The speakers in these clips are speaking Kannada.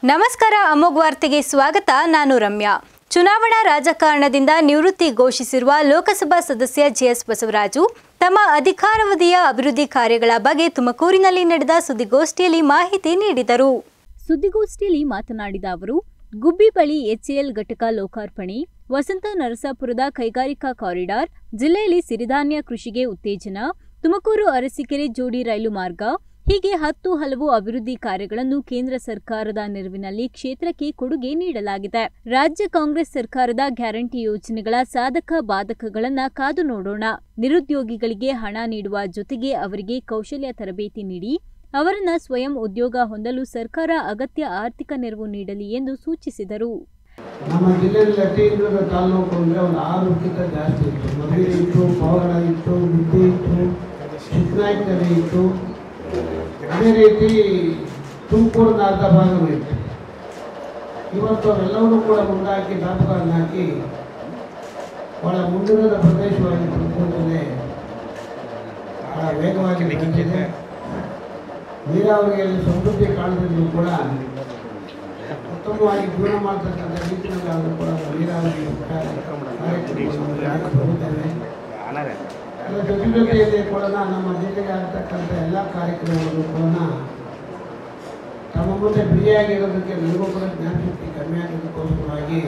ನಮಸ್ಕಾರ ಅಮೋಘ್ ವಾರ್ತೆಗೆ ಸ್ವಾಗತ ನಾನು ರಮ್ಯಾ ಚುನಾವಣಾ ರಾಜಕಾರಣದಿಂದ ನಿವೃತ್ತಿ ಘೋಷಿಸಿರುವ ಲೋಕಸಭಾ ಸದಸ್ಯ ಜಿಎಸ್ ಬಸವರಾಜು ತಮ್ಮ ಅಧಿಕಾರಾವಧಿಯ ಅಭಿವೃದ್ಧಿ ಕಾರ್ಯಗಳ ಬಗ್ಗೆ ತುಮಕೂರಿನಲ್ಲಿ ನಡೆದ ಸುದ್ದಿಗೋಷ್ಠಿಯಲ್ಲಿ ಮಾಹಿತಿ ನೀಡಿದರು ಸುದ್ದಿಗೋಷ್ಠಿಯಲ್ಲಿ ಮಾತನಾಡಿದ ಅವರು ಗುಬ್ಬಿ ಬಳಿ ಎಚ್ಎಎಲ್ ಘಟಕ ಲೋಕಾರ್ಪಣೆ ವಸಂತ ನರಸಾಪುರದ ಕೈಗಾರಿಕಾ ಕಾರಿಡಾರ್ ಜಿಲ್ಲೆಯಲ್ಲಿ ಸಿರಿಧಾನ್ಯ ಕೃಷಿಗೆ ಉತ್ತೇಜನ ತುಮಕೂರು ಅರಸೀಕೆರೆ ಜೋಡಿ ರೈಲು ಮಾರ್ಗ ಹೀಗೆ ಹತ್ತು ಹಲವು ಅಭಿವೃದ್ಧಿ ಕಾರ್ಯಗಳನ್ನು ಕೇಂದ್ರ ಸರ್ಕಾರದ ನೆರವಿನಲ್ಲಿ ಕ್ಷೇತ್ರಕ್ಕೆ ಕೊಡುಗೆ ನೀಡಲಾಗಿದೆ ರಾಜ್ಯ ಕಾಂಗ್ರೆಸ್ ಸರ್ಕಾರದ ಗ್ಯಾರಂಟಿ ಯೋಜನೆಗಳ ಸಾಧಕ ಬಾಧಕಗಳನ್ನ ಕಾದು ನೋಡೋಣ ನಿರುದ್ಯೋಗಿಗಳಿಗೆ ಹಣ ನೀಡುವ ಜೊತೆಗೆ ಅವರಿಗೆ ಕೌಶಲ್ಯ ತರಬೇತಿ ನೀಡಿ ಅವರನ್ನ ಸ್ವಯಂ ಉದ್ಯೋಗ ಹೊಂದಲು ಸರ್ಕಾರ ಅಗತ್ಯ ಆರ್ಥಿಕ ನೆರವು ನೀಡಲಿ ಎಂದು ಸೂಚಿಸಿದರು ನಮ್ಮ ಜಿಲ್ಲೆಯಲ್ಲಿ ಅತಿ ಹಿಂದುಳಿದ ತಾಲೂಕು ಅಂದರೆ ಒಂದು ಆರುಕ್ಕಿಂತ ಜಾಸ್ತಿ ಇತ್ತು ಮದುವೆ ಇತ್ತು ಪವಗಡ ಇತ್ತು ಗುಬ್ಬಿ ಇತ್ತು ಚಿಕ್ಕನಾಯ್ಕಲ್ಲಿ ಇತ್ತು ಅದೇ ರೀತಿ ತುಮಕೂರಿನ ಅರ್ಧ ಭಾಗವೂ ಇತ್ತು ಇವತ್ತು ಅವೆಲ್ಲವನ್ನೂ ಕೂಡ ಮುಂದಾಕಿ ದಾಪುಗಳನ್ನು ಹಾಕಿ ಭಾಳ ಮುಂದುವರೆದ ಪ್ರದೇಶವಾಗಿ ತುಮಕೂರು ಜಿಲ್ಲೆ ಭಾಳ ವೇಗವಾಗಿ ಬೆಳೆದಿದೆ ನೀರಾವರಿಯಲ್ಲಿ ಸಮೃದ್ಧಿ ಕಾಣದಿದ್ರು ಕೂಡ ಉತ್ತಮವಾಗಿ ಜೀವನ ಮಾಡ್ತಕ್ಕಂಥ ರೀತಿಯಲ್ಲಿ ಆದರೂ ಕೂಡ ನೀರಾವರಿ ಕಾರ್ಯಕ್ರಮಗಳನ್ನು ಹೋಗುತ್ತೇವೆ ಅದರ ಜೊತೆ ಜೊತೆಯಲ್ಲಿ ಕೂಡ ನಮ್ಮ ಜಿಲ್ಲೆಗೆ ಆಗ್ತಕ್ಕಂಥ ಎಲ್ಲ ಕಾರ್ಯಕ್ರಮಗಳು ಕೂಡ ತಮ್ಮ ಮುಂದೆ ಬಿರಿಯಾಗಿರೋದಕ್ಕೆ ನನಗೂ ಕೂಡ ಜ್ಞಾಪಕತೆ ಕಮ್ಮಿ ಆಗೋದಕ್ಕೋಸ್ಕರವಾಗಿ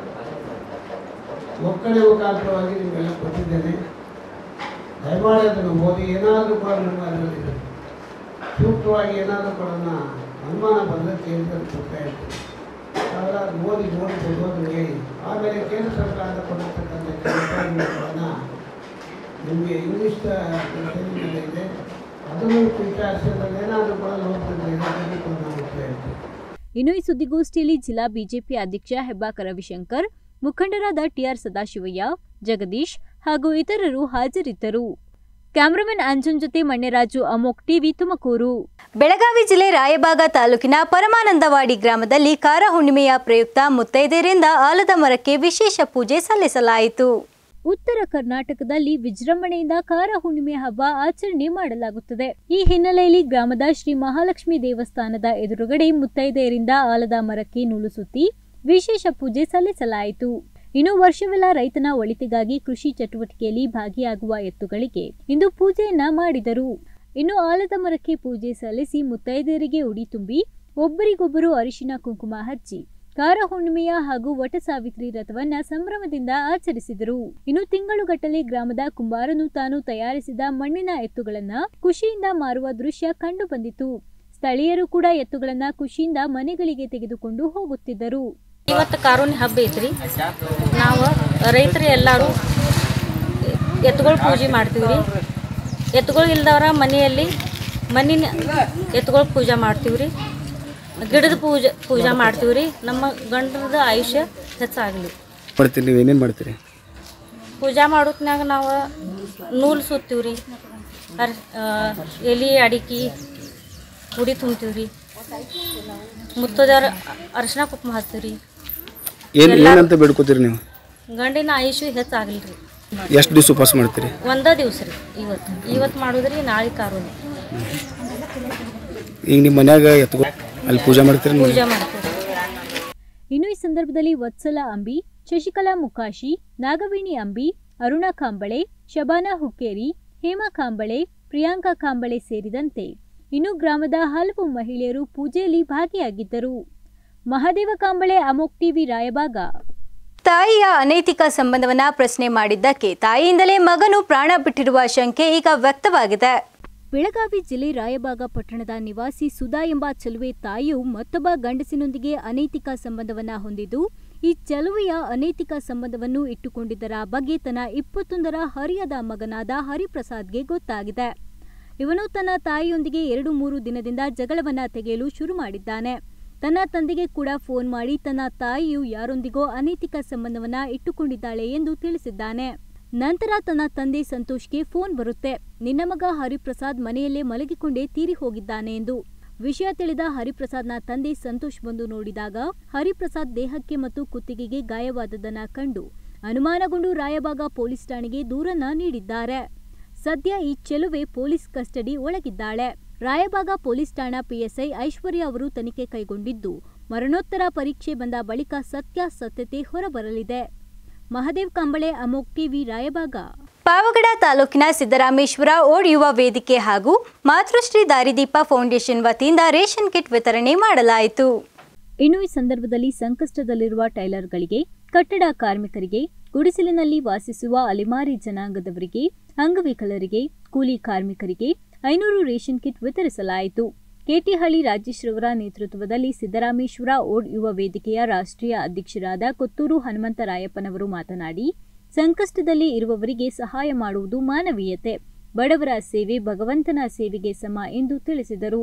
ಒಕ್ಕಡೆ ಮುಖಾಂತರವಾಗಿ ನಿಮಗೆಲ್ಲ ಕೊಟ್ಟಿದ್ದೇನೆ ದಯಮಾಡಿ ಅದನ್ನು ಓದಿ ಏನಾದರೂ ಕೂಡ ನಿಮ್ಮ ಅದರಲ್ಲಿ ಸೂಕ್ತವಾಗಿ ಏನಾದರೂ ಕೂಡ ಅನುಮಾನ ಬಂದಕ್ಕೆ ಅಂತ ಕೊಡ್ತಾ ಇರ್ತೀನಿ ಅವೆಲ್ಲ ಓದಿ ನೋಡ್ಬೋದು ಓದಿ ಆಮೇಲೆ ಕೇಂದ್ರ ಸರ್ಕಾರದ ಕೊಟ್ಟಿರ್ತಕ್ಕಂಥ ಕೆಲಸಗಳನ್ನ ನಿಮಗೆ ಇಂಗ್ಲೀಷ್ ಶೈಲಿನಲ್ಲಿ ಇದೆ ಅದನ್ನು ವಿಚಾರಿಸಿದ್ರೆ ಏನಾದರೂ ಕೂಡ ನೋಡ್ತಿದ್ರೆ ಇದನ್ನು ಕೂಡ ನಾವು ಕೊಡ್ತಾ ಇರ್ತೀವಿ ಇನ್ನು ಈ ಸುದ್ದಿಗೋಷ್ಠಿಯಲ್ಲಿ ಜಿಲ್ಲಾ ಬಿಜೆಪಿ ಅಧ್ಯಕ್ಷ ಹೆಬ್ಬಾಕ ರವಿಶಂಕರ್ ಮುಖಂಡರಾದ ಟಿಆರ್ ಸದಾಶಿವಯ್ಯ ಜಗದೀಶ್ ಹಾಗೂ ಇತರರು ಹಾಜರಿದ್ದರು ಕ್ಯಾಮರಾಮನ್ ಅಂಜನ್ ಜೊತೆ ಮಣ್ಯರಾಜು ಅಮೋಕ್ ಟಿವಿ ತುಮಕೂರು ಬೆಳಗಾವಿ ಜಿಲ್ಲೆ ರಾಯಬಾಗ ತಾಲೂಕಿನ ಪರಮಾನಂದವಾಡಿ ಗ್ರಾಮದಲ್ಲಿ ಕಾರ ಹುಣ್ಣಿಮೆಯ ಪ್ರಯುಕ್ತ ಮುತ್ತೈದೆಯರಿಂದ ಆಲದ ಮರಕ್ಕೆ ವಿಶೇಷ ಪೂಜೆ ಸಲ್ಲಿಸಲಾಯಿತು ಉತ್ತರ ಕರ್ನಾಟಕದಲ್ಲಿ ವಿಜೃಂಭಣೆಯಿಂದ ಕಾರ ಹುಣ್ಣಿಮೆ ಹಬ್ಬ ಆಚರಣೆ ಮಾಡಲಾಗುತ್ತದೆ ಈ ಹಿನ್ನೆಲೆಯಲ್ಲಿ ಗ್ರಾಮದ ಶ್ರೀ ಮಹಾಲಕ್ಷ್ಮಿ ದೇವಸ್ಥಾನದ ಎದುರುಗಡೆ ಮುತ್ತೈದೆಯರಿಂದ ಆಲದ ಮರಕ್ಕೆ ನೂಲು ಸುತ್ತಿ ವಿಶೇಷ ಪೂಜೆ ಸಲ್ಲಿಸಲಾಯಿತು ಇನ್ನು ವರ್ಷವೆಲ್ಲ ರೈತನ ಒಳಿತಿಗಾಗಿ ಕೃಷಿ ಚಟುವಟಿಕೆಯಲ್ಲಿ ಭಾಗಿಯಾಗುವ ಎತ್ತುಗಳಿಗೆ ಇಂದು ಪೂಜೆಯನ್ನ ಮಾಡಿದರು ಇನ್ನು ಆಲದ ಮರಕ್ಕೆ ಪೂಜೆ ಸಲ್ಲಿಸಿ ಮುತ್ತೈದೆಯರಿಗೆ ಉಡಿ ತುಂಬಿ ಒಬ್ಬರಿಗೊಬ್ಬರು ಅರಿಶಿನ ಕುಂಕುಮ ಹಚ್ಚಿ ಕಾರ ಹುಣ್ಣಿಮೆಯ ಹಾಗೂ ವಟ ಸಾವಿತ್ರಿ ರಥವನ್ನ ಸಂಭ್ರಮದಿಂದ ಆಚರಿಸಿದರು ಇನ್ನು ತಿಂಗಳುಗಟ್ಟಲೆ ಗ್ರಾಮದ ಕುಂಬಾರನು ತಾನು ತಯಾರಿಸಿದ ಮಣ್ಣಿನ ಎತ್ತುಗಳನ್ನ ಖುಷಿಯಿಂದ ಮಾರುವ ದೃಶ್ಯ ಕಂಡು ಬಂದಿತು ಸ್ಥಳೀಯರು ಕೂಡ ಎತ್ತುಗಳನ್ನ ಖುಷಿಯಿಂದ ಮನೆಗಳಿಗೆ ತೆಗೆದುಕೊಂಡು ಹೋಗುತ್ತಿದ್ದರು ಇವತ್ತು ಕಾರುಣಿ ಹಬ್ಬ ಐತ್ರಿ ನಾವು ರೈತರು ಎಲ್ಲರೂ ಎತ್ತುಗಳು ಪೂಜೆ ಮಾಡ್ತೀವಿ ರೀ ಎತ್ತುಗಳು ಇಲ್ದವ್ರ ಮನೆಯಲ್ಲಿ ಮಣ್ಣಿನ ಎತ್ತುಗಳು ಪೂಜೆ ಮಾಡ್ತೀವಿ ರೀ ಗಿಡದ ಪೂಜೆ ಪೂಜೆ ಮಾಡ್ತೀವಿ ರೀ ನಮ್ಮ ಗಂಡರದ ಆಯುಷ್ಯ ಹೆಚ್ಚಾಗಲಿ ಮಾಡ್ತೀರಿ ನೀವು ಏನೇನು ಮಾಡ್ತೀರಿ ಪೂಜೆ ಮಾಡೋತ್ನಾಗ ನಾವು ನೂಲು ಸುತ್ತೀವಿ ರೀ ಅರ್ ಆ, ಎಲೆ ಅಡಿಕೆ ಉಡಿ ತುಂಬ್ತೀವಿ ರೀ ಮುತ್ತದವ್ರ ಅರಿಶಿನ ಕುಂಕುಮ ಹಚ್ತೀವಿ ರೀ ಏನು ಏನಂತ ಬೇಡ್ಕೋತೀರಿ ನೀವು ಗಂಡಿನ ಆಯುಷ್ಯ ಹೆಚ್ಚಾಗಲಿ ರೀ ಎಷ್ಟು ದಿವಸ ಉಪವಾಸ ಮಾಡ್ತೀರಿ ಒಂದ ದಿವ್ಸ ರೀ ಇವತ್ತು ಇವತ್ತು ಮಾಡೋದ್ರಿ ನಾಳೆ ಕಾರುಣಿ ಈಗ ನಿಮ್ಮ ಮನ್ಯಾಗ ಎತ್ಕೊ ಅಲ್ಲಿ ಪೂಜೆ ಮಾಡ್ತೀರಿ ನೀವು? ಪೂಜೆ ಮಾಡ್ತೀವಿ ಇನ್ನು ಈ ಸಂದರ್ಭದಲ್ಲಿ ವತ್ಸಲ ಅಂಬಿ ಶಶಿಕಲಾ ಮುಕಾಶಿ ನಾಗವೇಣಿ ಅಂಬಿ ಅರುಣಾ ಕಾಂಬಳೆ ಶಬಾನಾ ಹುಕ್ಕೇರಿ ಹೇಮಾ ಕಾಂಬಳೆ ಪ್ರಿಯಾಂಕಾ ಕಾಂಬಳೆ ಸೇರಿದಂತೆ ಇನ್ನು ಗ್ರಾಮದ ಹಲವು ಮಹಿಳೆಯರು ಪೂಜೆಯಲ್ಲಿ ಭಾಗಿಯಾಗಿದ್ದರು ಮಹಾದೇವ ಕಾಂಬಳೆ ಅಮೋಕ್ ಟಿವಿ ರಾಯಬಾಗ ತಾಯಿಯ ಅನೈತಿಕ ಸಂಬಂಧವನ್ನ ಪ್ರಶ್ನೆ ಮಾಡಿದ್ದಕ್ಕೆ ತಾಯಿಯಿಂದಲೇ ಮಗನು ಪ್ರಾಣ ಬಿಟ್ಟಿರುವ ಶಂಕೆ ಈಗ ವ್ಯಕ್ತವಾಗಿದೆ ಬೆಳಗಾವಿ ಜಿಲ್ಲೆ ರಾಯಬಾಗ ಪಟ್ಟಣದ ನಿವಾಸಿ ಸುಧಾ ಎಂಬ ಚೆಲುವೆ ತಾಯಿಯು ಮತ್ತೊಬ್ಬ ಗಂಡಸಿನೊಂದಿಗೆ ಅನೈತಿಕ ಸಂಬಂಧವನ್ನ ಹೊಂದಿದ್ದು ಈ ಚೆಲುವೆಯ ಅನೈತಿಕ ಸಂಬಂಧವನ್ನು ಇಟ್ಟುಕೊಂಡಿದ್ದರ ಬಗ್ಗೆ ತನ್ನ ಇಪ್ಪತ್ತೊಂದರ ಹರಿಯದ ಮಗನಾದ ಹರಿಪ್ರಸಾದ್ಗೆ ಗೊತ್ತಾಗಿದೆ ಇವನು ತನ್ನ ತಾಯಿಯೊಂದಿಗೆ ಎರಡು ಮೂರು ದಿನದಿಂದ ಜಗಳವನ್ನ ತೆಗೆಯಲು ಶುರು ಮಾಡಿದ್ದಾನೆ ತನ್ನ ತಂದೆಗೆ ಕೂಡ ಫೋನ್ ಮಾಡಿ ತನ್ನ ತಾಯಿಯು ಯಾರೊಂದಿಗೋ ಅನೈತಿಕ ಸಂಬಂಧವನ್ನ ಇಟ್ಟುಕೊಂಡಿದ್ದಾಳೆ ಎಂದು ತಿಳಿಸಿದ್ದಾನೆ ನಂತರ ತನ್ನ ತಂದೆ ಸಂತೋಷ್ಗೆ ಫೋನ್ ಬರುತ್ತೆ ನಿನ್ನ ಮಗ ಹರಿಪ್ರಸಾದ್ ಮನೆಯಲ್ಲೇ ಮಲಗಿಕೊಂಡೇ ತೀರಿ ಹೋಗಿದ್ದಾನೆ ಎಂದು ವಿಷಯ ತಿಳಿದ ಹರಿಪ್ರಸಾದ್ನ ತಂದೆ ಸಂತೋಷ್ ಬಂದು ನೋಡಿದಾಗ ಹರಿಪ್ರಸಾದ್ ದೇಹಕ್ಕೆ ಮತ್ತು ಕುತ್ತಿಗೆಗೆ ಗಾಯವಾದದನ್ನ ಕಂಡು ಅನುಮಾನಗೊಂಡು ರಾಯಬಾಗ ಪೊಲೀಸ್ ಠಾಣೆಗೆ ದೂರನ್ನ ನೀಡಿದ್ದಾರೆ ಸದ್ಯ ಈ ಚೆಲುವೆ ಪೊಲೀಸ್ ಕಸ್ಟಡಿ ಒಳಗಿದ್ದಾಳೆ ರಾಯಬಾಗ ಪೊಲೀಸ್ ಠಾಣಾ ಪಿಎಸ್ಐ ಐಶ್ವರ್ಯ ಅವರು ತನಿಖೆ ಕೈಗೊಂಡಿದ್ದು ಮರಣೋತ್ತರ ಪರೀಕ್ಷೆ ಬಂದ ಬಳಿಕ ಸತ್ಯಾಸತ್ಯತೆ ಹೊರಬರಲಿದೆ ಮಹದೇವ್ ಕಾಂಬಳೆ ಅಮೋಕ್ ಟಿವಿ ರಾಯಬಾಗ ಪಾವಗಡ ತಾಲೂಕಿನ ಸಿದ್ದರಾಮೇಶ್ವರ ಓಡ್ ಯುವ ವೇದಿಕೆ ಹಾಗೂ ಮಾತೃಶ್ರೀ ದಾರಿದೀಪ ಫೌಂಡೇಶನ್ ವತಿಯಿಂದ ರೇಷನ್ ಕಿಟ್ ವಿತರಣೆ ಮಾಡಲಾಯಿತು ಇನ್ನು ಈ ಸಂದರ್ಭದಲ್ಲಿ ಸಂಕಷ್ಟದಲ್ಲಿರುವ ಟೈಲರ್ಗಳಿಗೆ ಕಟ್ಟಡ ಕಾರ್ಮಿಕರಿಗೆ ಗುಡಿಸಲಿನಲ್ಲಿ ವಾಸಿಸುವ ಅಲೆಮಾರಿ ಜನಾಂಗದವರಿಗೆ ಅಂಗವಿಕಲರಿಗೆ ಕೂಲಿ ಕಾರ್ಮಿಕರಿಗೆ ಐನೂರು ರೇಷನ್ ಕಿಟ್ ವಿತರಿಸಲಾಯಿತು ಕೆಟಿಹಳ್ಳಿ ರಾಜೇಶ್ರವರ ನೇತೃತ್ವದಲ್ಲಿ ಸಿದ್ದರಾಮೇಶ್ವರ ಓಡ್ ಯುವ ವೇದಿಕೆಯ ರಾಷ್ಟ್ರೀಯ ಅಧ್ಯಕ್ಷರಾದ ಕೊತ್ತೂರು ಹನುಮಂತರಾಯಪ್ಪನವರು ಮಾತನಾಡಿ ಸಂಕಷ್ಟದಲ್ಲಿ ಇರುವವರಿಗೆ ಸಹಾಯ ಮಾಡುವುದು ಮಾನವೀಯತೆ ಬಡವರ ಸೇವೆ ಭಗವಂತನ ಸೇವೆಗೆ ಸಮ ಎಂದು ತಿಳಿಸಿದರು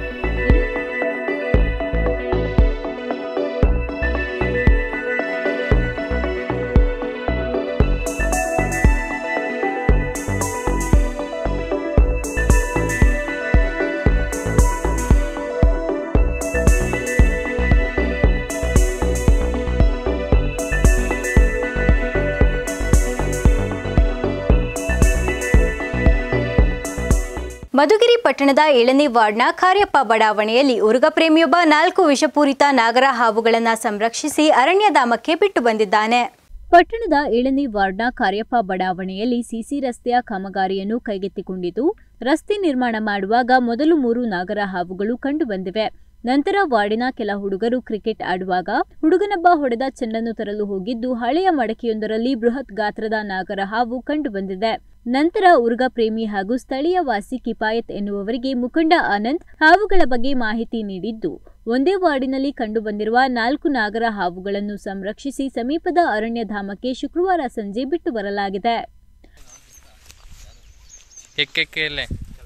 ಮಧುಗಿರಿ ಪಟ್ಟಣದ ಏಳನೇ ವಾರ್ಡ್ನ ಕಾರ್ಯಪ್ಪ ಬಡಾವಣೆಯಲ್ಲಿ ಉರುಗ ಪ್ರೇಮಿಯೊಬ್ಬ ನಾಲ್ಕು ವಿಷಪೂರಿತ ನಾಗರ ಹಾವುಗಳನ್ನು ಸಂರಕ್ಷಿಸಿ ಅರಣ್ಯಧಾಮಕ್ಕೆ ಬಿಟ್ಟು ಬಂದಿದ್ದಾನೆ ಪಟ್ಟಣದ ಏಳನೇ ವಾರ್ಡ್ನ ಕಾರ್ಯಪ್ಪ ಬಡಾವಣೆಯಲ್ಲಿ ಸಿಸಿ ರಸ್ತೆಯ ಕಾಮಗಾರಿಯನ್ನು ಕೈಗೆತ್ತಿಕೊಂಡಿದ್ದು ರಸ್ತೆ ನಿರ್ಮಾಣ ಮಾಡುವಾಗ ಮೊದಲು ಮೂರು ನಾಗರ ಹಾವುಗಳು ಕಂಡುಬಂದಿವೆ ನಂತರ ವಾರ್ಡಿನ ಕೆಲ ಹುಡುಗರು ಕ್ರಿಕೆಟ್ ಆಡುವಾಗ ಹುಡುಗನೊಬ್ಬ ಹೊಡೆದ ಚೆಂಡನ್ನು ತರಲು ಹೋಗಿದ್ದು ಹಳೆಯ ಮಡಕೆಯೊಂದರಲ್ಲಿ ಬೃಹತ್ ಗಾತ್ರದ ನಾಗರ ಹಾವು ಕಂಡುಬಂದಿದೆ ನಂತರ ಉರ್ಗ ಪ್ರೇಮಿ ಹಾಗೂ ಸ್ಥಳೀಯ ವಾಸಿ ಕಿಪಾಯತ್ ಎನ್ನುವವರಿಗೆ ಮುಖಂಡ ಆನಂದ್ ಹಾವುಗಳ ಬಗ್ಗೆ ಮಾಹಿತಿ ನೀಡಿದ್ದು ಒಂದೇ ವಾರ್ಡಿನಲ್ಲಿ ಕಂಡುಬಂದಿರುವ ನಾಲ್ಕು ನಾಗರ ಹಾವುಗಳನ್ನು ಸಂರಕ್ಷಿಸಿ ಸಮೀಪದ ಅರಣ್ಯಧಾಮಕ್ಕೆ ಶುಕ್ರವಾರ ಸಂಜೆ ಬಿಟ್ಟು ಬರಲಾಗಿದೆ ಎಕ್ಕೆಲೆ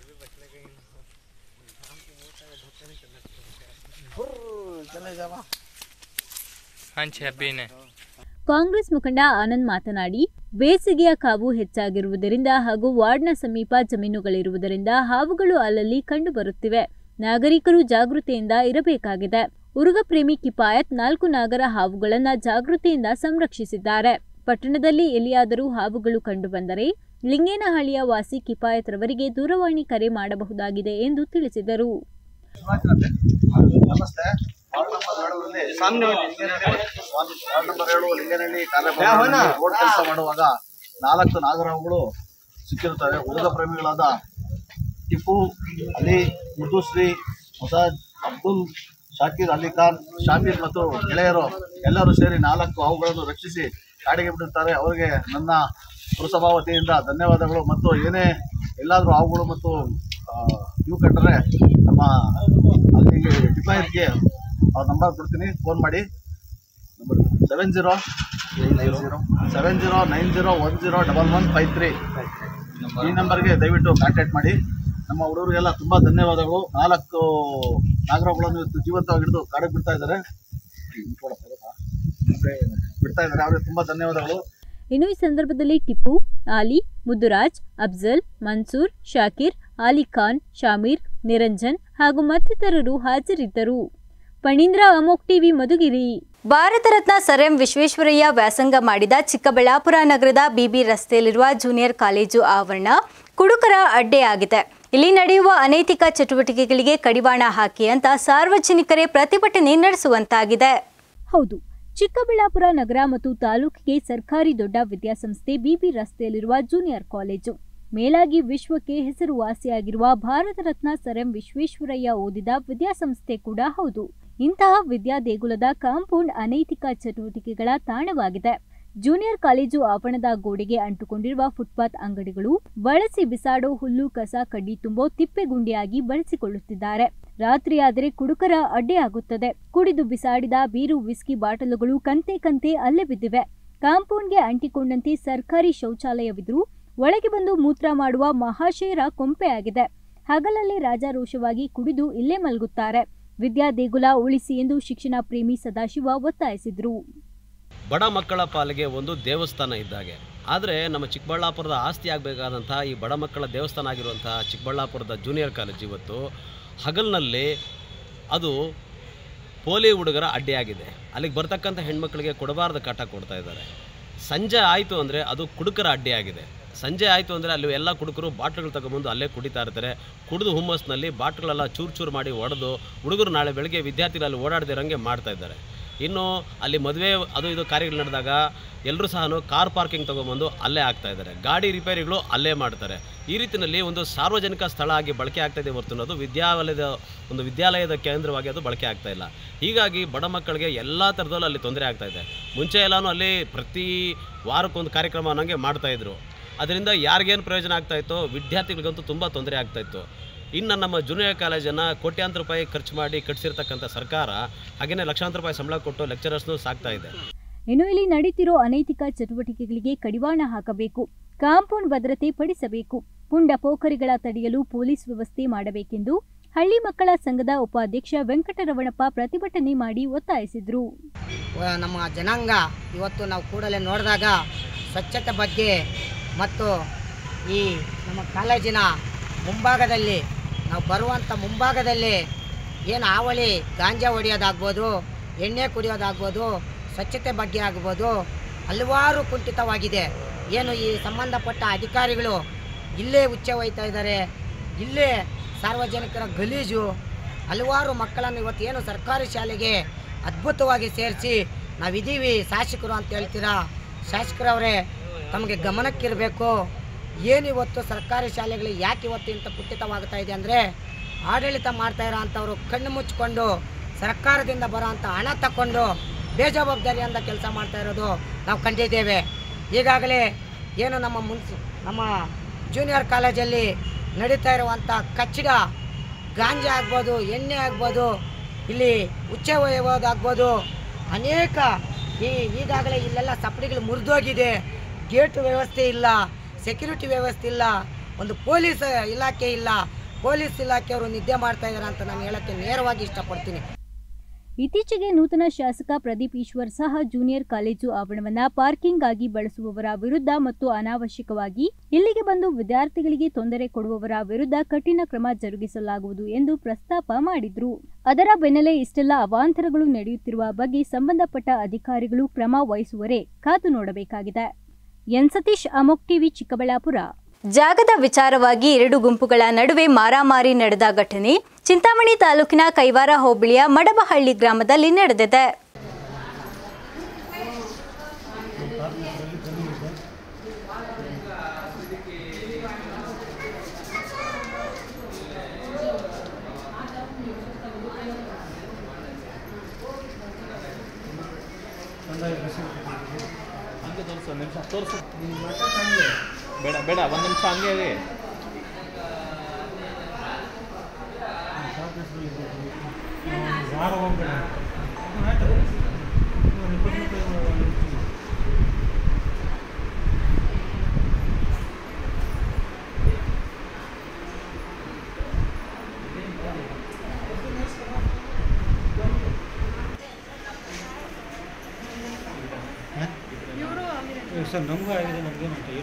ಹಂಚೆ ಹಬ್ಬಿನೇ ಕಾಂಗ್ರೆಸ್ ಮುಖಂಡ ಆನಂದ್ ಮಾತನಾಡಿ ಬೇಸಿಗೆಯ ಕಾವು ಹೆಚ್ಚಾಗಿರುವುದರಿಂದ ಹಾಗೂ ವಾರ್ಡ್ನ ಸಮೀಪ ಜಮೀನುಗಳಿರುವುದರಿಂದ ಹಾವುಗಳು ಅಲ್ಲಲ್ಲಿ ಕಂಡುಬರುತ್ತಿವೆ ನಾಗರಿಕರು ಜಾಗೃತಿಯಿಂದ ಇರಬೇಕಾಗಿದೆ ಉರುಗ ಪ್ರೇಮಿ ಕಿಪಾಯತ್ ನಾಲ್ಕು ನಾಗರ ಹಾವುಗಳನ್ನ ಜಾಗೃತಿಯಿಂದ ಸಂರಕ್ಷಿಸಿದ್ದಾರೆ ಪಟ್ಟಣದಲ್ಲಿ ಎಲ್ಲಿಯಾದರೂ ಹಾವುಗಳು ಕಂಡುಬಂದರೆ ಲಿಂಗೇನಹಳ್ಳಿಯ ವಾಸಿ ಕಿಪಾಯತ್ ರವರಿಗೆ ದೂರವಾಣಿ ಕರೆ ಮಾಡಬಹುದಾಗಿದೆ ಎಂದು ತಿಳಿಸಿದರು ನಮಸ್ತೆ ವಾರ್ಡ್ ನಂಬರ್ ಏಳರಲ್ಲಿ ವಾರ್ಡ್ ನಂಬರ್ ಏಳು ಲಿಂಗನಹಳ್ಳಿ ಕಾರ್ಯಕ್ರಮ ರೋಡ್ ಕೆಲಸ ಮಾಡುವಾಗ ನಾಲ್ಕು ನಾಗರಹಗಳು ಸಿಕ್ಕಿರುತ್ತವೆ ಹುಡುಗ ಪ್ರೇಮಿಗಳಾದ ಟಿಪ್ಪು ಅಲಿ ಮುದುಶ್ರೀ ಮುಸಾದ್ ಅಬ್ದುಲ್ ಶಾಕೀರ್ ಅಲಿ ಖಾನ್ ಶಾಮೀರ್ ಮತ್ತು ಗೆಳೆಯರು ಎಲ್ಲರೂ ಸೇರಿ ನಾಲ್ಕು ಅವುಗಳನ್ನು ರಕ್ಷಿಸಿ ಕಾಡಿಗೆ ಬಿಡುತ್ತಾರೆ ಅವರಿಗೆ ನನ್ನ ಪುರಸಭಾ ವತಿಯಿಂದ ಧನ್ಯವಾದಗಳು ಮತ್ತು ಏನೇ ಎಲ್ಲಾದರೂ ಹಾವುಗಳು ಮತ್ತು ಆ, ಇವು ಕಂಡ್ರೆ ನಮ್ಮ ಅಲ್ಲಿಗೆ ಡಿಪಾಯಿಟ್ಗೆ ಅವ್ರ ನಂಬರ್ ಕೊಡ್ತೀನಿ ಫೋನ್ ಮಾಡಿ number seven zero seven zero nine zero one zero double one five three ಈ ನಂಬರ್ಗೆ ದಯವಿಟ್ಟು ಕಾಂಟ್ಯಾಕ್ಟ್ ಮಾಡಿ ನಮ್ಮ ಹುಡುಗರಿಗೆಲ್ಲ ತುಂಬ ಧನ್ಯವಾದಗಳು ನಾಲ್ಕು ನಾಗರಗಳನ್ನು ಇವತ್ತು ಜೀವಂತವಾಗಿ ಹಿಡಿದು ಕಾಡಿಗೆ ಬಿಡ್ತಾ ಇದ್ದಾರೆ ಬಿಡ್ತಾ ಇದ್ದಾರೆ ಅವರಿಗೆ ತುಂಬ ಧನ್ಯವಾದಗಳು ಇನ್ನು ಈ ಸಂದರ್ಭದಲ್ಲಿ ಟಿಪ್ಪು ಆಲಿ ಮುದ್ದುರಾಜ್ ಅಫ್ಜಲ್ ಮನ್ಸೂರ್ ಶಾಕಿರ್ ಆಲಿ ಖಾನ್ ಶಾಮೀರ್ ನಿರಂಜನ್ ಹಾಗೂ ಮತ್ತಿತರರು ಹಾಜರಿದ್ದರು ಪಣೀಂದ್ರ ಅಮೋಕ್ TV Madhugiri Bharat Ratna sir M Visvesvaraya ವ್ಯಾಸಂಗ ಮಾಡಿದ ಚಿಕ್ಕಬಳ್ಳಾಪುರ ನಗರದ ಬಿಬಿ ರಸ್ತೆಯಲ್ಲಿರುವ ಜೂನಿಯರ್ ಕಾಲೇಜು ಆವರಣ ಕುಡುಕರ ಅಡ್ಡೆಯಾಗಿದೆ ಇಲ್ಲಿ ನಡೆಯುವ ಅನೈತಿಕ ಚಟುವಟಿಕೆಗಳಿಗೆ ಕಡಿವಾಣ ಹಾಕಿ ಅಂತ ಸಾರ್ವಜನಿಕರೇ ಪ್ರತಿಭಟನೆ ನಡೆಸುವಂತಾಗಿದೆ ಹೌದು ಚಿಕ್ಕಬಳ್ಳಾಪುರ ನಗರ ಮತ್ತು ತಾಲೂಕಿಗೆ ಸರ್ಕಾರಿ ದೊಡ್ಡ ವಿದ್ಯಾಸಂಸ್ಥೆ ಬಿಬಿ ರಸ್ತೆಯಲ್ಲಿರುವ ಜೂನಿಯರ್ ಕಾಲೇಜು ಮೇಲಾಗಿ ವಿಶ್ವಕ್ಕೆ ಹೆಸರುವಾಸಿಯಾಗಿರುವ ಭಾರತ ರತ್ನ ಸರ್ ಎಂ ವಿಶ್ವೇಶ್ವರಯ್ಯ ಓದಿದ ವಿದ್ಯಾಸಂಸ್ಥೆ ಕೂಡ ಹೌದು ಇಂತಹ ವಿದ್ಯಾ ದೇಗುಲದ ಕಾಂಪೌಂಡ್ ಅನೈತಿಕ ಚಟುವಟಿಕೆಗಳ ತಾಣವಾಗಿದೆ ಜೂನಿಯರ್ ಕಾಲೇಜು ಆವರಣದ ಗೋಡೆಗೆ ಅಂಟುಕೊಂಡಿರುವ ಫುಟ್ಪಾತ್ ಅಂಗಡಿಗಳು ಬಳಸಿ ಬಿಸಾಡೋ ಹುಲ್ಲು ಕಸ ಕಡ್ಡಿ ತುಂಬೋ ತಿಪ್ಪೆಗುಂಡಿಯಾಗಿ ಬಳಸಿಕೊಳ್ಳುತ್ತಿದ್ದಾರೆ ರಾತ್ರಿಯಾದರೆ ಕುಡುಕರ ಅಡ್ಡೆಯಾಗುತ್ತದೆ ಕುಡಿದು ಬಿಸಾಡಿದ ಬೀರು ವಿಸ್ಕಿ ಬಾಟಲುಗಳು ಕಂತೆ ಕಂತೆ ಅಲ್ಲೇ ಬಿದ್ದಿವೆ ಕಾಂಪೌಂಡ್ಗೆ ಅಂಟಿಕೊಂಡಂತೆ ಸರ್ಕಾರಿ ಶೌಚಾಲಯವಿದ್ರೂ ಒಳಗೆ ಬಂದು ಮೂತ್ರ ಮಾಡುವ ಮಹಾಶಯರ ಕೊಂಪೆಯಾಗಿದೆ ಹಗಲಲ್ಲಿ ರಾಜಾರೋಷವಾಗಿ ಕುಡಿದು ಇಲ್ಲೇ ಮಲಗುತ್ತಾರೆ ವಿದ್ಯಾ ದೇಗುಲ ಉಳಿಸಿ ಎಂದು ಶಿಕ್ಷಣ ಪ್ರೇಮಿ ಸದಾಶಿವ ಒತ್ತಾಯಿಸಿದ್ರು ಬಡ ಮಕ್ಕಳ ಪಾಲಿಗೆ ಒಂದು ದೇವಸ್ಥಾನ ಇದ್ದಾಗೆ ಆದರೆ ನಮ್ಮ ಚಿಕ್ಕಬಳ್ಳಾಪುರದ ಆಸ್ತಿ ಆಗಬೇಕಾದಂತಹ ಈ ಬಡ ಮಕ್ಕಳ ದೇವಸ್ಥಾನ ಆಗಿರುವಂತಹ ಚಿಕ್ಕಬಳ್ಳಾಪುರದ ಜೂನಿಯರ್ ಕಾಲೇಜ್ ಇವತ್ತು ಹಗಲಿನಲ್ಲಿ ಅದು ಪೋಲಿ ಹುಡುಗರ ಅಡ್ಡಿಯಾಗಿದೆ ಅಲ್ಲಿಗೆ ಬರ್ತಕ್ಕಂಥ ಹೆಣ್ಮಕ್ಳಿಗೆ ಕೊಡಬಾರ್ದ ಕಾಟ ಕೊಡ್ತಾ ಇದ್ದಾರೆ ಸಂಜೆ ಆಯಿತು ಅಂದರೆ ಅದು ಕುಡುಕರ ಅಡ್ಡಿಯಾಗಿದೆ ಸಂಜೆ ಆಯಿತು ಅಂದರೆ ಅಲ್ಲಿ ಎಲ್ಲ ಕುಡುಕರು ಬಾಟ್ಲ್ಗಳು ತಗೊಂಬಂದು ಅಲ್ಲೇ ಕುಡಿತಾ ಇರ್ತಾರೆ ಕುಡಿದು ಹುಮ್ಮಸ್ನಲ್ಲಿ ಬಾಟ್ಲ್ಗಳೆಲ್ಲ ಚೂರು ಚೂರು ಮಾಡಿ ಒಡೆದು ಹುಡುಗರು ನಾಳೆ ಬೆಳಗ್ಗೆ ವಿದ್ಯಾರ್ಥಿಗಳು ಅಲ್ಲಿ ಓಡಾಡ್ದಿರಂಗೆ ಮಾಡ್ತಾ ಇದ್ದಾರೆ ಇನ್ನು ಅಲ್ಲಿ ಮದುವೆ ಅದು ಇದು ಕಾರ್ಯಗಳು ನಡೆದಾಗ ಎಲ್ಲರೂ ಸಹ ಕಾರ್ ಪಾರ್ಕಿಂಗ್ ತೊಗೊಂಬಂದು ಅಲ್ಲೇ ಆಗ್ತಾ ಇದ್ದಾರೆ ಗಾಡಿ ರಿಪೇರಿಗಳು ಅಲ್ಲೇ ಮಾಡ್ತಾರೆ ಈ ರೀತಿಯಲ್ಲಿ ಒಂದು ಸಾರ್ವಜನಿಕ ಸ್ಥಳ ಆಗಿ ಬಳಕೆ ಆಗ್ತಾ ಇದೆ ಹೊರತು ಅನ್ನೋದು ವಿದ್ಯಾಲಯದ ಒಂದು ವಿದ್ಯಾಲಯದ ಕೇಂದ್ರವಾಗಿ ಅದು ಬಳಕೆ ಆಗ್ತಾ ಇಲ್ಲ ಹೀಗಾಗಿ ಬಡ ಮಕ್ಕಳಿಗೆ ಎಲ್ಲ ಥರದಲ್ಲೂ ಅಲ್ಲಿ ತೊಂದರೆ ಆಗ್ತಾ ಇದೆ ಮುಂಚೆ ಎಲ್ಲನೂ ಅಲ್ಲಿ ಪ್ರತಿ ವಾರಕ್ಕೊಂದು ಕಾರ್ಯಕ್ರಮ ಅನ್ನೋಂಗೆ ಮಾಡ್ತಾಯಿದ್ರು ಅದರಿಂದ ಯಾರಿಗೇನು ಪ್ರಯೋಜನ ಆಗ್ತಾ ಇತ್ತು ವಿದ್ಯಾರ್ಥಿಗಳಿಗಂತೂ ತುಂಬ ತೊಂದರೆ ಆಗ್ತಾ ಇತ್ತು ಇನ್ನು ನಮ್ಮ ಜೂನಿಯರ್ ಕಾಲೇಜನ್ನು ಕೋಟ್ಯಾಂತರ ರೂಪಾಯಿ ಖರ್ಚು ಮಾಡಿ ಕಟ್ಟಿಸಿರ್ತಕ್ಕಂಥ ಸರ್ಕಾರ ಹಾಗೆಯೇ ಲಕ್ಷಾಂತರ ರೂಪಾಯಿ ಸಂಬಳ ಕೊಟ್ಟು ಲೆಕ್ಚರರ್ಸ್ನು ಸಾಕ್ತಾ ಇದೆ ಇನ್ನು ಇಲ್ಲಿ ನಡೀತಿರೋ ಅನೈತಿಕ ಚಟುವಟಿಕೆಗಳಿಗೆ ಕಡಿವಾಣ ಹಾಕಬೇಕು ಕಾಂಪೌಂಡ್ ಭದ್ರತೆ ಪಡಿಸಬೇಕು ಪುಂಡ ಪೋಖರಿಗಳ ತಡೆಯಲು ಪೊಲೀಸ್ ವ್ಯವಸ್ಥೆ ಮಾಡಬೇಕೆಂದು ಹಳ್ಳಿ ಮಕ್ಕಳ ಸಂಘದ ಉಪಾಧ್ಯಕ್ಷ ವೆಂಕಟರಮಣಪ್ಪ ಪ್ರತಿಭಟನೆ ಮಾಡಿ ಒತ್ತಾಯಿಸಿದ್ರು ವ- ನಮ್ಮ ಜನಾಂಗ ಇವತ್ತು ನಾವು ಕೂಡಲೇ ನೋಡಿದಾಗ ಸ್ವಚ್ಛತೆ ಬಗ್ಗೆ ಮತ್ತು ಈ ನಮ್ಮ ಕಾಲೇಜಿನ ಮುಂಭಾಗದಲ್ಲಿ ನಾವು ಬರುವಂಥ ಮುಂಭಾಗದಲ್ಲಿ ಏನು ಹಾವಳಿ ಗಾಂಜಾ ಹೊಡೆಯೋದಾಗ್ಬೋದು ಎಣ್ಣೆ ಕುಡಿಯೋದಾಗ್ಬೋದು ಸ್ವಚ್ಛತೆ ಬಗ್ಗೆ ಆಗ್ಬೋದು ಹಲವಾರು ಕುಂಠಿತವಾಗಿದೆ ಏನು ಈ ಸಂಬಂಧಪಟ್ಟ ಅಧಿಕಾರಿಗಳು ಇಲ್ಲೇ ಉಚ್ಚೆ ಒಯ್ತಾ ಇದ್ದಾರೆ ಇಲ್ಲೇ ಸಾರ್ವಜನಿಕರ ಗಲೀಜು ಹಲವಾರು ಮಕ್ಕಳನ್ನು ಇವತ್ತು ಏನು ಸರ್ಕಾರಿ ಶಾಲೆಗೆ ಅದ್ಭುತವಾಗಿ ಸೇರಿಸಿ ನಾವಿದ್ದೀವಿ ಶಾಸಕರು ಅಂತ ಹೇಳ್ತೀರಾ ಶಾಸಕರವರೇ ತಮಗೆ ಗಮನಕ್ಕಿರಬೇಕು ಏನು ಇವತ್ತು ಸರ್ಕಾರಿ ಶಾಲೆಗಳು ಯಾಕೆ ಇವತ್ತು ಇಂಥ ಕುಟ್ಟಿತವಾಗ್ತಾ ಇದೆ ಅಂದರೆ ಆಡಳಿತ ಮಾಡ್ತಾ ಇರೋ ಅಂಥವ್ರು ಕಣ್ಣು ಮುಚ್ಕೊಂಡು ಸರ್ಕಾರದಿಂದ ಬರೋ ಅಂಥ ಹಣ ತಕ್ಕೊಂಡು ಬೇಜವಾಬ್ದಾರಿಯಿಂದ ಕೆಲಸ ಮಾಡ್ತಾ ಇರೋದು ನಾವು ಕಂಡಿದ್ದೇವೆ ಈಗಾಗಲೇ ಏನು ನಮ್ಮ ಮುನ್ಸಿ ನಮ್ಮ ಜೂನಿಯರ್ ಕಾಲೇಜಲ್ಲಿ ನಡೀತಾ ಇರುವಂಥ ಕಚ್ಚಡ ಗಾಂಜಾ ಆಗ್ಬೋದು ಎಣ್ಣೆ ಆಗ್ಬೋದು ಇಲ್ಲಿ ಉಚ್ಚೆ ಒಯ್ಯೋದಾಗ್ಬೋದು ಅನೇಕ ಈ ಈಗಾಗಲೇ ಇಲ್ಲೆಲ್ಲ ಸಪಡಿಗಳು ಮುರಿದೋಗಿದೆ ಗೇಟ್ ವ್ಯವಸ್ಥೆ ಇಲ್ಲ ಸೆಕ್ಯೂರಿಟಿ ವ್ಯವಸ್ಥೆ ಇಲ್ಲ ಒಂದು ಪೊಲೀಸ್ ಇಲಾಖೆ ಇಲ್ಲ ಪೊಲೀಸ್ ಇಲಾಖೆಯವರು ನಿದ್ದೆ ಮಾಡ್ತಾ ಇದ್ದಾರೆ ಅಂತ ನಾನು ಹೇಳೋಕ್ಕೆ ನೇರವಾಗಿ ಇಷ್ಟಪಡ್ತೀನಿ ಇತ್ತೀಚೆಗೆ ನೂತನ ಶಾಸಕ ಪ್ರದೀಪ್ ಈಶ್ವರ್ ಸಹ ಜೂನಿಯರ್ ಕಾಲೇಜು ಆವರಣವನ್ನ ಪಾರ್ಕಿಂಗ್ ಆಗಿ ಬಳಸುವವರ ವಿರುದ್ಧ ಮತ್ತು ಅನಾವಶ್ಯಕವಾಗಿ ಇಲ್ಲಿಗೆ ಬಂದು ವಿದ್ಯಾರ್ಥಿಗಳಿಗೆ ತೊಂದರೆ ಕೊಡುವವರ ವಿರುದ್ಧ ಕಠಿಣ ಕ್ರಮ ಜರುಗಿಸಲಾಗುವುದು ಎಂದು ಪ್ರಸ್ತಾಪ ಮಾಡಿದ್ರು ಅದರ ಬೆನ್ನಲ್ಲೇ ಇಷ್ಟೆಲ್ಲ ಅವಾಂತರಗಳು ನಡೆಯುತ್ತಿರುವ ಬಗ್ಗೆ ಸಂಬಂಧಪಟ್ಟ ಅಧಿಕಾರಿಗಳು ಕ್ರಮ ವಹಿಸುವರೇ ಕಾದು ನೋಡಬೇಕಾಗಿದೆ ಎನ್ ಸತೀಶ್ ಅಮೋಕ್ ಟಿವಿ ಚಿಕ್ಕಬಳ್ಳಾಪುರ ಜಾಗದ ವಿಚಾರವಾಗಿ ಎರಡು ಗುಂಪುಗಳ ನಡುವೆ ಮಾರಾಮಾರಿ ನಡೆದ ಘಟನೆ ಚಿಂತಾಮಣಿ ತಾಲೂಕಿನ ಕೈವಾರ ಹೋಬಳಿಯ ಮಡಬಹಳ್ಳಿ ಗ್ರಾಮದಲ್ಲಿ ನಡೆದಿದೆ ಹಂಗೆ ತೋರಿಸು ನಿಮಿಷ ತೋರಿಸು ಬೇಡ ಬೇಡ ಒಂದು ನಿಮಿಷ ಹಂಗೆ ಇರಿ ಸರ್ ನಮಗೂ ಆಗಿದೆ ನಮಗೇನು ಅಂತ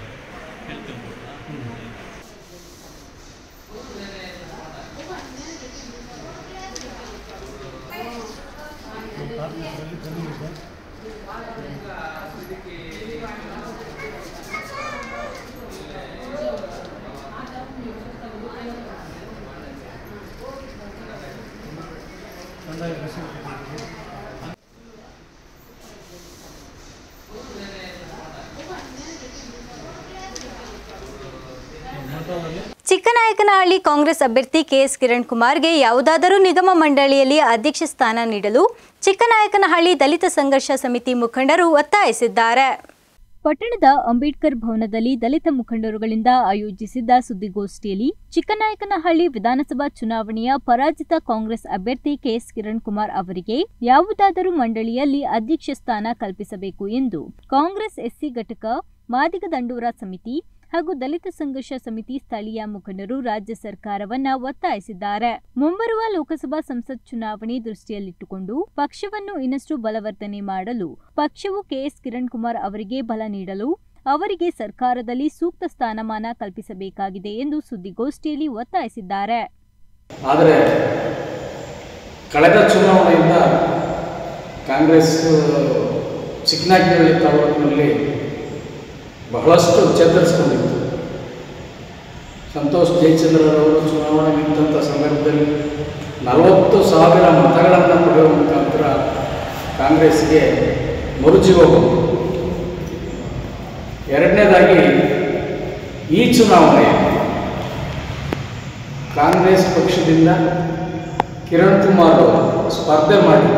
ಚಿಕ್ಕನಾಯಕನಹಳ್ಳಿ ಕಾಂಗ್ರೆಸ್ ಅಭ್ಯರ್ಥಿ ಕೆಎಸ್ ಕಿರಣ್ ಕುಮಾರ್ಗೆ ಯಾವುದಾದರೂ ನಿಗಮ ಮಂಡಳಿಯಲ್ಲಿ ಅಧ್ಯಕ್ಷ ಸ್ಥಾನ ನೀಡಲು ಚಿಕ್ಕನಾಯಕನಹಳ್ಳಿ ದಲಿತ ಸಂಘರ್ಷ ಸಮಿತಿ ಮುಖಂಡರು ಒತ್ತಾಯಿಸಿದ್ದಾರೆ ಪಟ್ಟಣದ ಅಂಬೇಡ್ಕರ್ ಭವನದಲ್ಲಿ ದಲಿತ ಮುಖಂಡರುಗಳಿಂದ ಆಯೋಜಿಸಿದ್ದ ಸುದ್ದಿಗೋಷ್ಠಿಯಲ್ಲಿ ಚಿಕ್ಕನಾಯಕನಹಳ್ಳಿ ವಿಧಾನಸಭಾ ಚುನಾವಣೆಯ ಪರಾಜಿತ ಕಾಂಗ್ರೆಸ್ ಅಭ್ಯರ್ಥಿ ಕೆಎಸ್ ಕಿರಣ್ ಕುಮಾರ್ ಅವರಿಗೆ ಯಾವುದಾದರೂ ಮಂಡಳಿಯಲ್ಲಿ ಅಧ್ಯಕ್ಷ ಸ್ಥಾನ ಕಲ್ಪಿಸಬೇಕು ಎಂದು ಕಾಂಗ್ರೆಸ್ ಎಸ್ಸಿ ಘಟಕ ಮಾದಿಗ ದಂಡೋರ ಸಮಿತಿ ಹಾಗೂ ದಲಿತ ಸಂಘರ್ಷ ಸಮಿತಿ ಸ್ಥಳೀಯ ಮುಖಂಡರು ರಾಜ್ಯ ಸರ್ಕಾರವನ್ನ ಒತ್ತಾಯಿಸಿದ್ದಾರೆ ಮುಂಬರುವ ಲೋಕಸಭಾ ಸಂಸತ್ ಚುನಾವಣೆ ದೃಷ್ಟಿಯಲ್ಲಿಟ್ಟುಕೊಂಡು ಪಕ್ಷವನ್ನು ಇನ್ನಷ್ಟು ಬಲವರ್ಧನೆ ಮಾಡಲು ಪಕ್ಷವು ಕೆಎಸ್ ಕಿರಣ್ ಕುಮಾರ್ ಅವರಿಗೆ ಬಲ ನೀಡಲು ಅವರಿಗೆ ಸರ್ಕಾರದಲ್ಲಿ ಸೂಕ್ತ ಸ್ಥಾನಮಾನ ಕಲ್ಪಿಸಬೇಕಾಗಿದೆ ಎಂದು ಸುದ್ದಿಗೋಷ್ಠಿಯಲ್ಲಿ ಒತ್ತಾಯಿಸಿದ್ದಾರೆ ಆದರೆ ಕಳೆದ ಚುನಾವಣೆಯಿಂದ ಕಾಂಗ್ರೆಸ್ ಚಿಕ್ಕನಾಗಿನಲ್ಲಿ ತಾಲೂಕಿನಲ್ಲಿ ಬಹಳಷ್ಟು ಚೇತರಿಸ್ಕೊಂಡಿತ್ತು ಸಂತೋಷ್ ಜಯಚಂದ್ರರವರು ಚುನಾವಣೆ ನಿಂತಹ ಸಂದರ್ಭದಲ್ಲಿ ನಲವತ್ತು ಸಾವಿರ ಮತಗಳನ್ನು ಪಡೆಯುವ ಮುಖಾಂತರ ಕಾಂಗ್ರೆಸ್ಗೆ ಮರುಜೀವ ಬಂತು ಎರಡನೇದಾಗಿ ಈ ಚುನಾವಣೆ ಕಾಂಗ್ರೆಸ್ ಪಕ್ಷದಿಂದ ಕಿರಣ್ ಕುಮಾರ್ ಅವರು ಸ್ಪರ್ಧೆ ಮಾಡಿ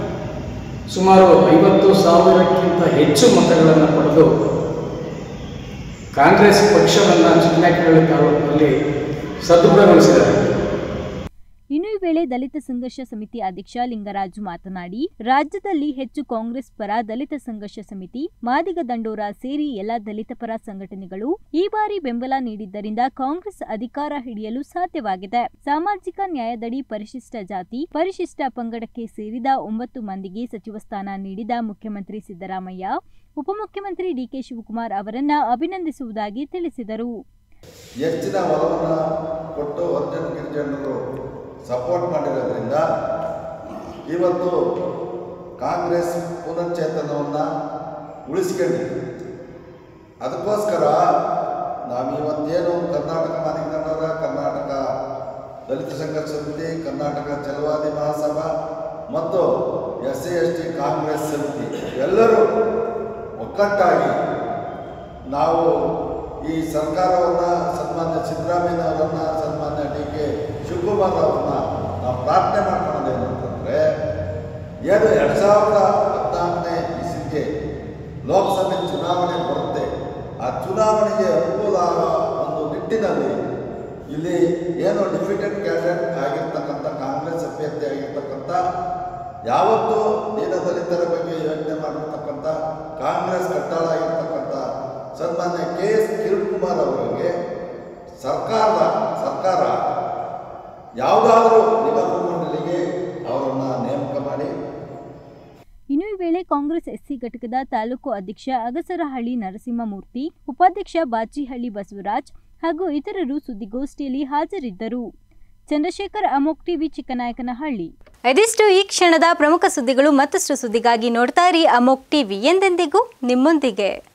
ಸುಮಾರು ಐವತ್ತು ಸಾವಿರಕ್ಕಿಂತ ಹೆಚ್ಚು ಮತಗಳನ್ನು ಪಡೆದು ಕಾಂಗ್ರೆಸ್ ಪಕ್ಷವನ್ನು ಚಿಕ್ಕನಕಳ್ಳಿ ತಾಲೂಕಿನಲ್ಲಿ ಸದೃಢಗೊಳಿಸಿದ್ದಾರೆ ಇನ್ನು ಈ ವೇಳೆ ದಲಿತ ಸಂಘರ್ಷ ಸಮಿತಿ ಅಧ್ಯಕ್ಷ ಲಿಂಗರಾಜು ಮಾತನಾಡಿ ರಾಜ್ಯದಲ್ಲಿ ಹೆಚ್ಚು ಕಾಂಗ್ರೆಸ್ ಪರ ದಲಿತ ಸಂಘರ್ಷ ಸಮಿತಿ ಮಾದಿಗ ದಂಡೋರ ಸೇರಿ ಎಲ್ಲ ದಲಿತ ಪರ ಸಂಘಟನೆಗಳು ಈ ಬಾರಿ ಬೆಂಬಲ ನೀಡಿದ್ದರಿಂದ ಕಾಂಗ್ರೆಸ್ ಅಧಿಕಾರ ಹಿಡಿಯಲು ಸಾಧ್ಯವಾಗಿದೆ ಸಾಮಾಜಿಕ ನ್ಯಾಯದಡಿ ಪರಿಶಿಷ್ಟ ಜಾತಿ ಪರಿಶಿಷ್ಟ ಪಂಗಡಕ್ಕೆ ಸೇರಿದ ಒಂಬತ್ತು ಮಂದಿಗೆ ಸಚಿವ ಸ್ಥಾನ ನೀಡಿದ ಮುಖ್ಯಮಂತ್ರಿ ಸಿದ್ದರಾಮಯ್ಯ ಉಪಮುಖ್ಯಮಂತ್ರಿ ಡಿಕೆ ಶಿವಕುಮಾರ್ ಅವರನ್ನ ಅಭಿನಂದಿಸುವುದಾಗಿ ತಿಳಿಸಿದರು ಹೆಚ್ಚಿನ ಒಲವನ್ನು ಕೊಟ್ಟು ಅರ್ಜುನ್ ಗಿರಿಜನರು ಸಪೋರ್ಟ್ ಮಾಡಿರೋದ್ರಿಂದ ಇವತ್ತು ಕಾಂಗ್ರೆಸ್ ಪುನಶ್ಚೇತನವನ್ನು ಉಳಿಸ್ಕೊಂಡಿದೆ ಅದಕ್ಕೋಸ್ಕರ ನಾವು ಇವತ್ತೇನು ಕರ್ನಾಟಕ ಮಾನಿಕನವರ ಕರ್ನಾಟಕ ದಲಿತ ಸಂಘರ್ಷ ಸಮಿತಿ ಕರ್ನಾಟಕ ಛಲವಾದಿ ಮಹಾಸಭಾ ಮತ್ತು S C S T Congress ಸಮಿತಿ ಎಲ್ಲರೂ ಒಕ್ಕಟ್ಟಾಗಿ ನಾವು ಈ ಸರ್ಕಾರವನ್ನು ಸನ್ಮಾನ್ಯ ಸಿದ್ದರಾಮಯ್ಯನವರನ್ನು ಸನ್ಮಾನ್ಯ ಡಿ ಕೆ ಶಿವಕುಮಾರ್ ಅವರನ್ನ ನಾವು ಪ್ರಾರ್ಥನೆ ಮಾಡ್ಕೊಳ್ಳೋದೇನು ಅಂತಂದರೆ ಏನು ಎರಡು ಸಾವಿರದ ಹದಿನಾಲ್ಕನೇ ಇಸ್ವಿಗೆ ಲೋಕಸಭೆ ಚುನಾವಣೆ ಬರುತ್ತೆ ಆ ಚುನಾವಣೆಗೆ ಅನುಕೂಲ ಆಗೋ ಒಂದು ನಿಟ್ಟಿನಲ್ಲಿ ಇಲ್ಲಿ ಏನು ಡಿಫಿಟೆಡ್ ಕ್ಯಾಂಡಿಡೇಟ್ ಆಗಿರ್ತಕ್ಕಂಥ ಕಾಂಗ್ರೆಸ್ ಅಭ್ಯರ್ಥಿ ಆಗಿರ್ತಕ್ಕಂಥ ಯಾವತ್ತೂ ದೀನದಲಿತರ ಬಗ್ಗೆ ಯೋಚನೆ ಮಾಡಿರ್ತಕ್ಕಂಥ ಕಾಂಗ್ರೆಸ್ ಕಟ್ಟಾಳ ಆಗಿರ್ತಕ್ಕಂಥ ಸನ್ಮಾನ್ಯ ಕೆ ಎಸ್ ಕಿರಣ್ ಕುಮಾರ್ ಅವರಿಗೆ ಸರ್ಕಾರದ ಸರ್ಕಾರ ಯಾವುದಾದ್ರೂ ನಿಗಮ ಮಂಡಳಿಗೆ ಅವರನ್ನು ನೇಮಕ ಮಾಡಿ ಇನ್ನು ಈ ವೇಳೆ ಕಾಂಗ್ರೆಸ್ ಎಸ್ಸಿ ಘಟಕದ ತಾಲೂಕು ಅಧ್ಯಕ್ಷ ಅಗಸರಹಳ್ಳಿ ನರಸಿಂಹಮೂರ್ತಿ ಉಪಾಧ್ಯಕ್ಷ ಬಾಚಿಹಳ್ಳಿ ಬಸವರಾಜ್ ಹಾಗೂ ಇತರರು ಸುದ್ದಿಗೋಷ್ಠಿಯಲ್ಲಿ ಹಾಜರಿದ್ದರು ಚಂದ್ರಶೇಖರ್ ಅಮೋಕ್ ಟಿವಿ ಚಿಕ್ಕನಾಯಕನಹಳ್ಳಿ ಇದಿಷ್ಟು ಈ ಕ್ಷಣದ ಪ್ರಮುಖ ಸುದ್ದಿಗಳು ಮತ್ತಷ್ಟು ಸುದ್ದಿಗಾಗಿ ನೋಡ್ತಾ ಇರಿ ಅಮೋಕ್ ಟಿವಿ ಎಂದೆಂದಿಗೂ ನಿಮ್ಮೊಂದಿಗೆ